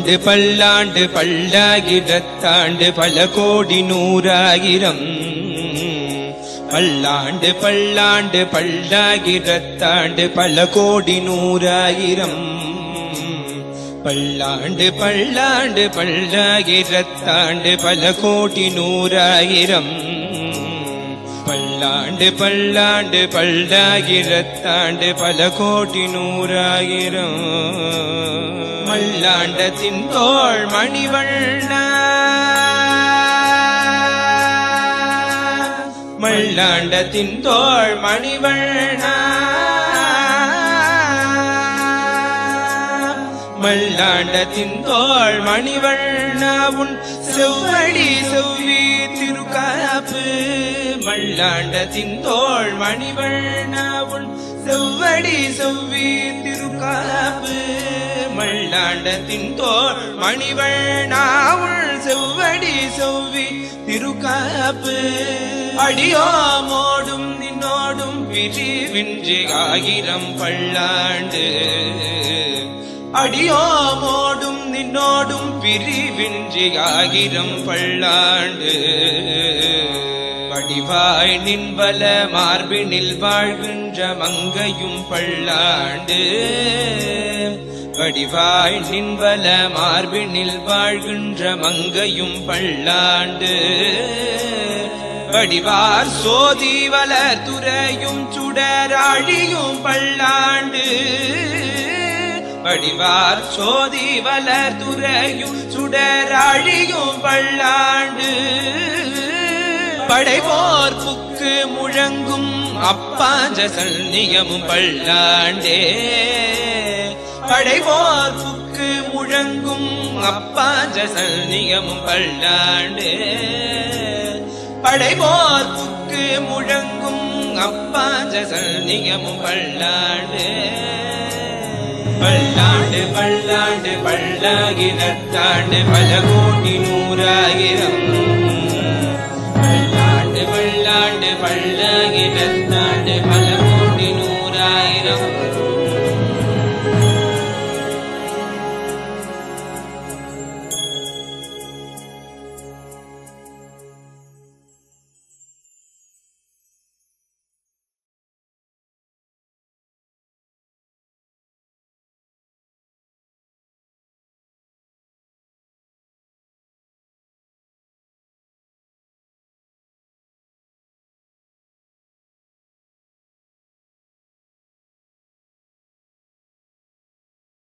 பல்லாண்டு பல்லாண்டு பல்லாயிரத்தாண்டு பல கோடி நூறாயிரம் பல்லாண்டு பல்லாண்டு பல்லாயிரத்தாண்டு பல கோடி நூறாயிரம் பல்லாண்டு பல்லாண்டு பல்லாயிரத்தாண்டு பல கோடி நூறாயிரம் பல்லாண்டு பல்லாண்டு பல்லாயிரத்தாண்டு பல கோடி நூறாயிரம் மல்லாண்டத்தின் தோள் மணிவண்ண மல்லாண்டத்தின் தோள் மணிவண்ண மல்லாண்டத்தின் தோள் மணிவண்ண உன் செவ்வடி செவ்வி திருக்காப்பு மல்லாண்டத்தின் தோள் மணிவண்ண உன் செவ்வடி செவ்வி திருக்காப்பு மல்லாண்டத்தின் தோள் மணிவண்ணா உள் செவ்வடி செவ்வி திருக்காப்பு அடியோமோடும் நின்னோடும் பிரிவின்றி ஆயிரம் பல்லாண்டு அடியோமோடும் நின்னோடும் பிரிவின்றி ஆயிரம் பல்லாண்டு வடிவாய் நின்பல மார்பினில் வாழ்கின்ற மங்கையும் பல்லாண்டு வடிவாய் நின்பல மார்பினில் வாழ்கின்ற மங்கையும் பல்லாண்டு வடிவார் சோதி வளர் துறையும் சுடராழியும் பல்லாண்டு வடிவார் சோதி வளர் துறையும் சுடராழியும் பல்லாண்டு படைவோர் புக்கு முழங்கும் அப்பாஞ்ச சன்னியமும் பல்லாண்டே படைவோர் புக்கு முழங்கும் அப்பாஞ்ச சன்னியமும் பல்லாண்டே படைவோர் புக்கு முழங்கும் அப்பாஞ்ச சன்னியமும் பல்லாண்டே பல்லாண்டு பல்லாண்டு பல்லாகிரத்தாண்டு பல கோடி நூறாயிரம்